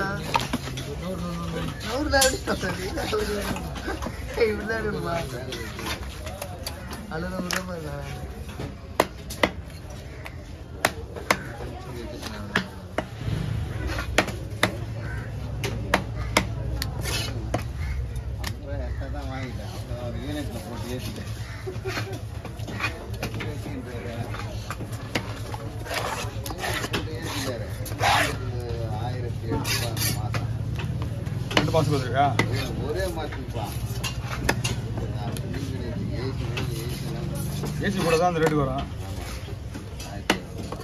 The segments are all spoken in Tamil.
எடுடா நூறு தான் எடுத்தா சரி இப்படிதான் எடுப்பா அல்லது விடாம இல்லை தான் வாங்கிட்டேன் அப்புறம் ஒரு யூனிட்ல போட்டு ஏற்றிட்டேன் ஆயிரத்தி எட்டு ரூபா மாதம் ரெண்டு மாதத்துக்கு வந்துருக்கா ஒரே மாதத்துக்குப்பா ஏசி ஏசி ஏசி கூட தான் அந்த ரேட்டுக்கு வரும் ஆயிரத்தி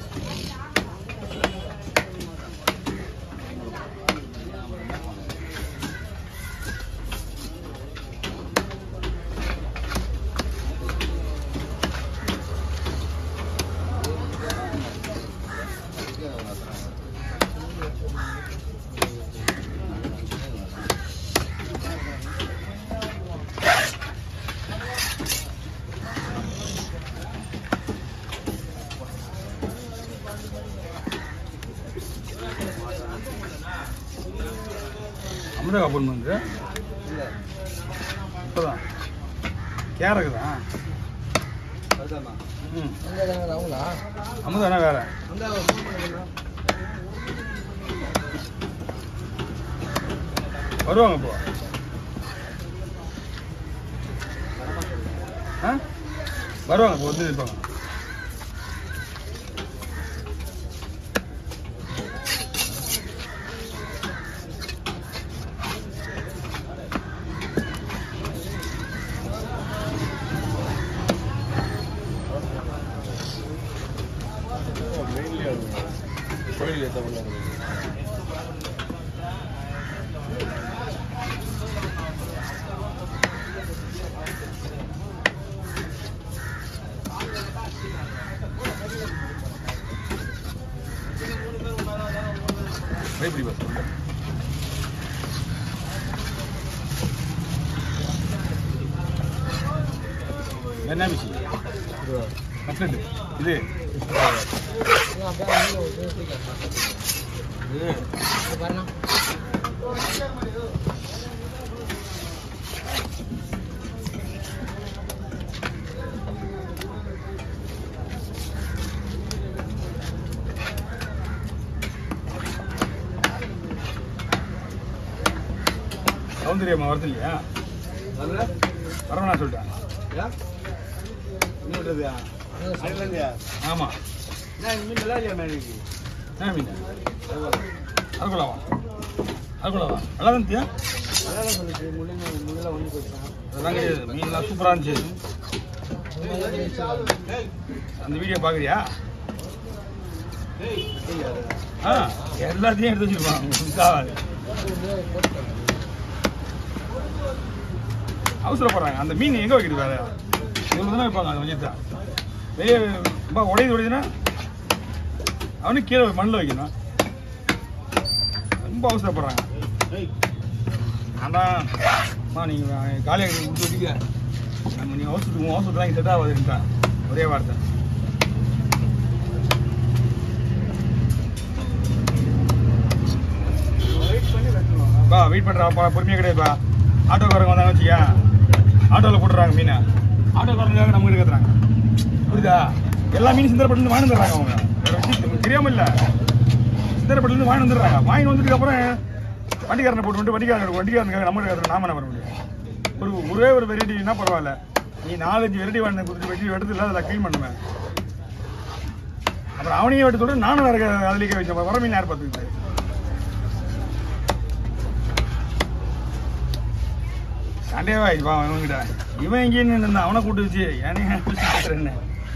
அமிர்தா பொண்ணு வந்து இல்லை இப்போதான் கேரக்குதா அதுதாம்மா ம் அங்கே அவங்களா அமுதானா வேற அந்த ஃபோன் பண்ணுங்க வருவாங்க இப்போ ஆ வருவாங்க இப்போ வந்து இருப்பாங்க எப்படி பஸ் என்ன மிஷி கட்லெட்டு இது அப்படியே அங்கே ஒரு பேசிக்க இது பாருங்க சௌந்தரியம்மா வருது இல்லையா வரணும் நான் சொல்லிட்டேன் ஆமாம் என்ன மீன் அரைக்குலாவா அரைக்குலாவா நல்லா தான் இருந்தியா அதெல்லாம் கிடையாது மீன்லாம் சூப்பராக இருந்துச்சு அந்த வீடியோ பார்க்குறியா ஆ எல்லாத்தையும் எடுத்து வச்சிருப்பான் மிஸ் ஆகாது அவசரப்படுறாங்க அந்த மீன் எங்கே வைக்கிறது வேற இவ்வளோ தானே வைப்பாங்க அதை வச்சுட்டு வெளியே ரொம்ப உடையுது உடையுதுன்னா அவனும் கீழே மண்ணில் வைக்கணும் ரொம்ப அவசரப்படுறாங்க ஆண்டா அம்மா நீங்கள் காலையாக விட்டு வச்சுக்க நம்ம நீங்கள் அவசரத்துக்கு அவசரத்துலாம் செட் ஆகாதுன்ட்டான் ஒரே வார்த்தை பா வெயிட் பண்ணுறாப்பா பொறுமையாக கிடையாதுப்பா ஆட்டோக்காரங்க வந்தாங்க வச்சுக்க ஆட்டோவில் போட்டுறாங்க மீனை ஆட்டோக்காரங்களுக்காக நம்ம கிட்ட கத்துறாங்க புரியுதா எல்லா மீனும் சிந்தரப்பட்டு வாங்கி வந்துடுறாங்க அவங்க வேற விஷயம் நமக்கு தெரியாம இல்ல சிந்தரப்பட்டு வாங்கி வந்துடுறாங்க வாங்கி வந்ததுக்கு அப்புறம் வண்டிக்காரனை போட்டு விட்டு வண்டிக்காரன் வண்டிக்காரனுக்காக நம்ம கிட்ட நாம என்ன பண்ண முடியும் ஒரு ஒரே ஒரு வெரைட்டினா பரவாயில்ல நீ நாலஞ்சு வெரைட்டி வாங்கி கொடுத்து வெட்டி எடுத்து இல்லை அதில் க்ளீன் பண்ணுவேன் அப்புறம் அவனையும் வெட்ட சொல்லிட்டு நானும் வேற அதுலேயே வச்சேன் வர மீன் யார் பார்த்துக்கிட்டு சண்டேவா வா அவன்கிட்ட இவன் எங்கேயே நின்று அவனை கூட்டு வச்சு ஏனே பேசுறேன்னு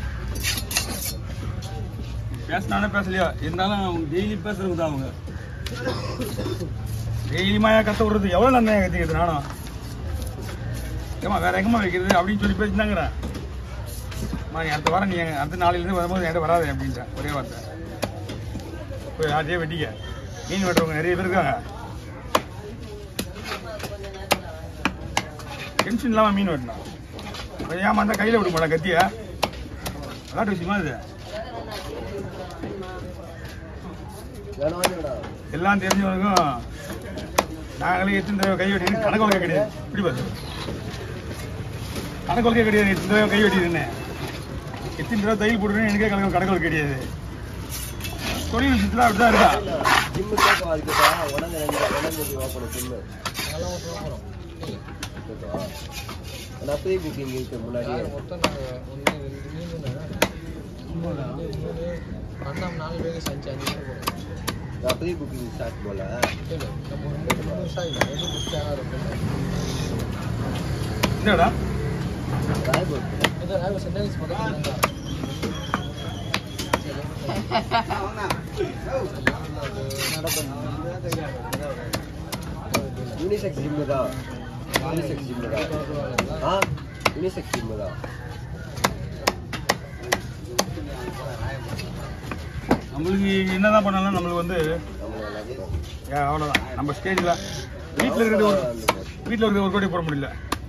பேசினானே பேசலையா இருந்தாலும் அவங்க டெய்லி பேசுறவங்க தான் அவங்க டெய்லி மாயா கத்த விடுறது எவ்வளோ நன்மையா கத்திக்கிறது நானும் ஏமா வேற எங்கம்மா வைக்கிறது அப்படின்னு சொல்லி பேசினாங்கிறேன் அம்மா, நீ அடுத்த வாரம் நீ எங்க- அடுத்த நாளையிலேருந்து வரும்போது என்கிட்ட வராது அப்படின்ட்டேன் ஒரே வார்த்தை போய் யார்ட்டையே வெட்டிக்க மீன் வெட்டுறவங்க நிறைய பேர் இருக்காங்க டென்ஷன் இல்லாமல் மீன் வெட்டணும் கொஞ்சம் ஏமாந்தா கையில் விட மாட்டேன் கத்தியா விளாட்டு விஷயமா இது வேணும் வாங்கிடா எல்லாம் தெரிஞ்சவனுக்கும் நாங்களே எத்தனை தடவை கை வெட்டினு கணக்கு வழக்க கிடையாது இப்படி பார்த்து கணக்கு வழக்க கிடையாது எத்தனை தடவை கை வெட்டினேன் எத்தனை தடவை தையல் போட்டுருன்னு எனக்கே கணக்கு கணக்கு வழக்க கிடையாது தொழில் விஷயத்துல அப்படிதான் இருக்கா ஜிம்மு கேட்கும் அதுக்கிட்ட உடனே உடனே ஓப்பன் ஜிம்மு அதெல்லாம் ஒருத்தர் வரும் நான் ப்ரீ புக்கிங் இருக்கு முன்னாடியே மொத்தம் நாங்கள் ஒன்று ரெண்டு மூணு ரெண்டு மூணு பன்னெண்டு நாலு பேருக்கு செஞ்சு அஞ்சு பேர் போகிறோம் நான் ப்ரீ புக்கிங் ஸ்டார்ட் போல சரி நம்ம ஒரு மூணு மூணு நிமிஷம் ஆகிடும் எது முடிச்சாலும் இருக்கும் என்னடா ராய்போர்ட் இது நான் சென்டென்ஸ் பக்கத்துல யூனிசெக்ஸ் ஜிம்மு தான் யூனிசெக்ஸ் ஜிம்மு தான் ஆ யூனிசெக்ஸ் ஜிம்மு தான் நம்மளுக்கு என்னதான் பண்ணாலும் நம்மளுக்கு வந்து நம்ம எல்லாத்தையும் ஏ, அவ்வளவுதான் நம்ம ஸ்டேஜ்ல வீட்டில் இருக்கிறது ஒரு வீட்டில் இருக்கிற ஒரு கோடி போட முடியல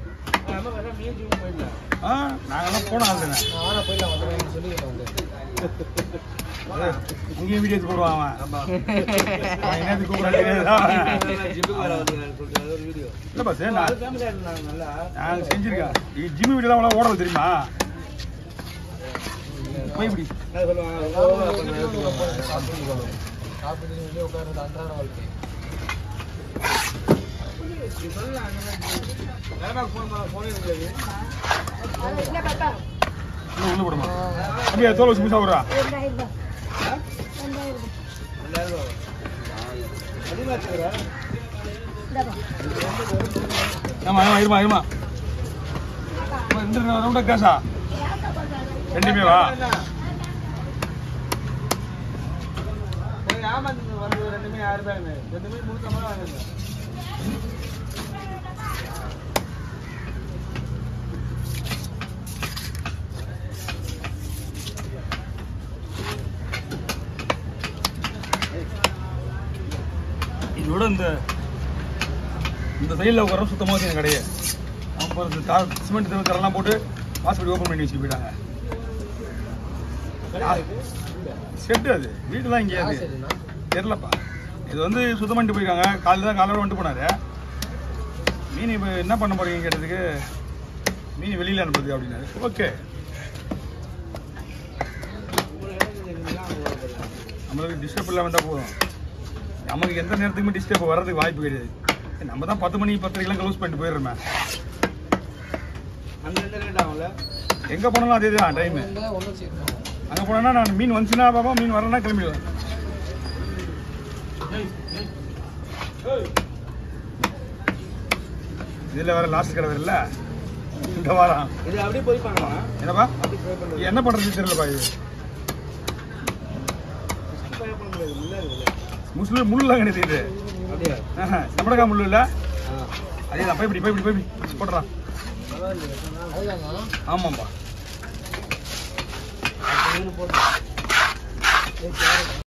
ஆ நாங்கெல்லாம் போன ஆள் தானே நான் வேணா போயிடலாம் வந்துடுறேன் சொல்லிக்கிட்டேன் வந்து ஏய், இங்கேயும் வீடியோ எடுத்து போடுவான் அவன் அவன் என்னத்துக்கு கூப்பிடுறான்னு தெரியாதா அவன்? இல்ல பாஸ் நான் நான் செஞ்சிருக்கேன் ஜிம்மி வீடியோ தான் ஓடல தெரியுமா போய் இப்படி சாப்பிட்டு வெளியே உட்கார்றது அன்றாட வாழ்க்கை உள்ள உள்ள போடுமா அப்படியே தோல் வச்சு முசா விடுறா ஆமா ஆமா இருமா இருமா அம்மா, இந்த ரவுண்டா காசா ரெண்டுமே வா இதோட இந்த இந்த சைடில் உட்கார சுத்தமாக வச்சு கிடையாது அவங்க இந்த தார் சிமெண்ட் தர தரெல்லாம் போட்டு வாசப்படி ஓப்பன் பண்ணி வச்சுட்டு போயிட்டாங்க செட்டு அது வீடுலாம் இங்கே அது சரிண்ணா தெரிலப்பா இது வந்து சுத்தம் பண்ணிட்டு போயிருக்காங்க காலையில் தான் காலையில் வந்துட்டு போனாரு மீன் இப்போ என்ன பண்ண போறீங்க கேட்டதுக்கு மீன் வெளியில் அனுப்புறது அப்படின்னாரு ஓகே நம்மளுக்கு டிஸ்டர்ப் இல்லாமல் இருந்தால் போதும் நமக்கு எந்த நேரத்துக்குமே டிஸ்டர்ப் வர்றதுக்கு வாய்ப்பு கிடையாது நம்ம தான் பத்து மணி பத்தரைக்கெல்லாம் க்ளோஸ் பண்ணிட்டு போயிடுறோமே எங்கே போனாலும் அதே தான் டைமு ஒன்றும் சரி அங்கே போனேன்னா நான் மீன் வந்துச்சுன்னா பாப்பா மீன் வரலன்னா கிளம்பிடுவேன் இதில் வேற லாஸ்ட் கடை இல்ல இந்த வாரம் இது அப்படியே போய் பார்க்கலாம் என்னப்பா என்ன பண்றது தெரியலப்பா இது முஸ்லீம் முள்ளுலாம் கிடையாது இது அப்படியா ஆஹா, சம்படக்கா முள்ளு இல்ல அதே தான் போய் இப்படி போய் இப்படி போய் இப்படி போட்டுறான் அதுதானா ஆமாம்பா போட்டு